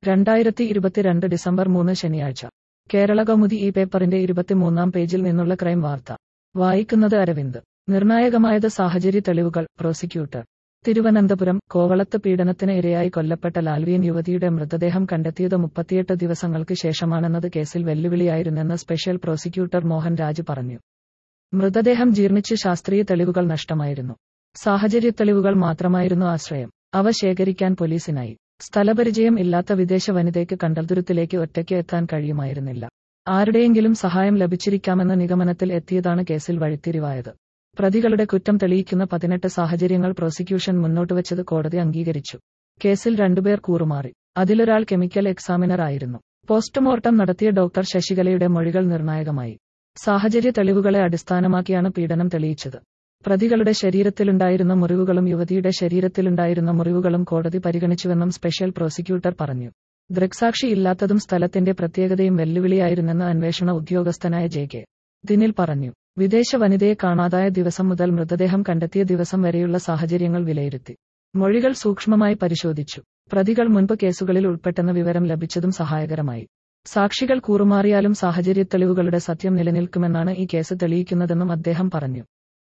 രണ്ടായിരത്തി ഇരുപത്തിരണ്ട് ഡിസംബർ മൂന്ന് ശനിയാഴ്ച കേരള കൗമുദി ഈ പേപ്പറിന്റെ ഇരുപത്തിമൂന്നാം പേജിൽ നിന്നുള്ള ക്രൈം വാർത്ത വായിക്കുന്നത് അരവിന്ദ് നിർണായകമായത് സാഹചര്യ തെളിവുകൾ പ്രോസിക്യൂട്ടർ തിരുവനന്തപുരം കോവളത്ത് പീഡനത്തിന് ഇരയായി കൊല്ലപ്പെട്ട ലാൽവിയൻ യുവതിയുടെ മൃതദേഹം കണ്ടെത്തിയത് മുപ്പത്തിയെട്ട് ദിവസങ്ങൾക്ക് ശേഷമാണെന്നത് കേസിൽ വെല്ലുവിളിയായിരുന്നെന്ന് സ്പെഷ്യൽ പ്രോസിക്യൂട്ടർ മോഹൻ രാജ് പറഞ്ഞു മൃതദേഹം ജീർണിച്ച് ശാസ്ത്രീയ തെളിവുകൾ നഷ്ടമായിരുന്നു സാഹചര്യ തെളിവുകൾ മാത്രമായിരുന്നു ആശ്രയം അവ ശേഖരിക്കാൻ പോലീസിനായി സ്ഥലപരിചയം ഇല്ലാത്ത വിദേശ വനിതയ്ക്ക് കണ്ടൽതുരുത്തിലേക്ക് ഒറ്റയ്ക്ക് എത്താൻ കഴിയുമായിരുന്നില്ല ആരുടെയെങ്കിലും സഹായം ലഭിച്ചിരിക്കാമെന്ന നിഗമനത്തിൽ എത്തിയതാണ് കേസിൽ വഴിത്തിരിവായത് പ്രതികളുടെ കുറ്റം തെളിയിക്കുന്ന പതിനെട്ട് സാഹചര്യങ്ങൾ പ്രോസിക്യൂഷൻ മുന്നോട്ടുവച്ചത് കോടതി അംഗീകരിച്ചു കേസിൽ രണ്ടുപേർ കൂറുമാറി അതിലൊരാൾ കെമിക്കൽ എക്സാമിനർ ആയിരുന്നു പോസ്റ്റ്മോർട്ടം നടത്തിയ ഡോക്ടർ ശശികലയുടെ മൊഴികൾ നിർണായകമായി സാഹചര്യ തെളിവുകളെ അടിസ്ഥാനമാക്കിയാണ് പീഡനം തെളിയിച്ചത് പ്രതികളുടെ ശരീരത്തിലുണ്ടായിരുന്ന മുറിവുകളും യുവതിയുടെ ശരീരത്തിലുണ്ടായിരുന്ന മുറിവുകളും കോടതി പരിഗണിച്ചുവെന്നും സ്പെഷ്യൽ പ്രോസിക്യൂട്ടർ പറഞ്ഞു ദൃക്സാക്ഷി ഇല്ലാത്തതും സ്ഥലത്തിന്റെ പ്രത്യേകതയും വെല്ലുവിളിയായിരുന്നെന്ന് അന്വേഷണ ഉദ്യോഗസ്ഥനായ ജെ കെ ദിനിൽ പറഞ്ഞു വിദേശ വനിതയെ കാണാതായ ദിവസം മുതൽ മൃതദേഹം കണ്ടെത്തിയ ദിവസം വരെയുള്ള സാഹചര്യങ്ങൾ വിലയിരുത്തി മൊഴികൾ സൂക്ഷ്മമായി പരിശോധിച്ചു പ്രതികൾ മുൻപ് കേസുകളിൽ ഉൾപ്പെട്ടെന്ന വിവരം ലഭിച്ചതും സഹായകരമായി സാക്ഷികൾ കൂറുമാറിയാലും സാഹചര്യ തെളിവുകളുടെ സത്യം നിലനിൽക്കുമെന്നാണ് ഈ കേസ് തെളിയിക്കുന്നതെന്നും അദ്ദേഹം പറഞ്ഞു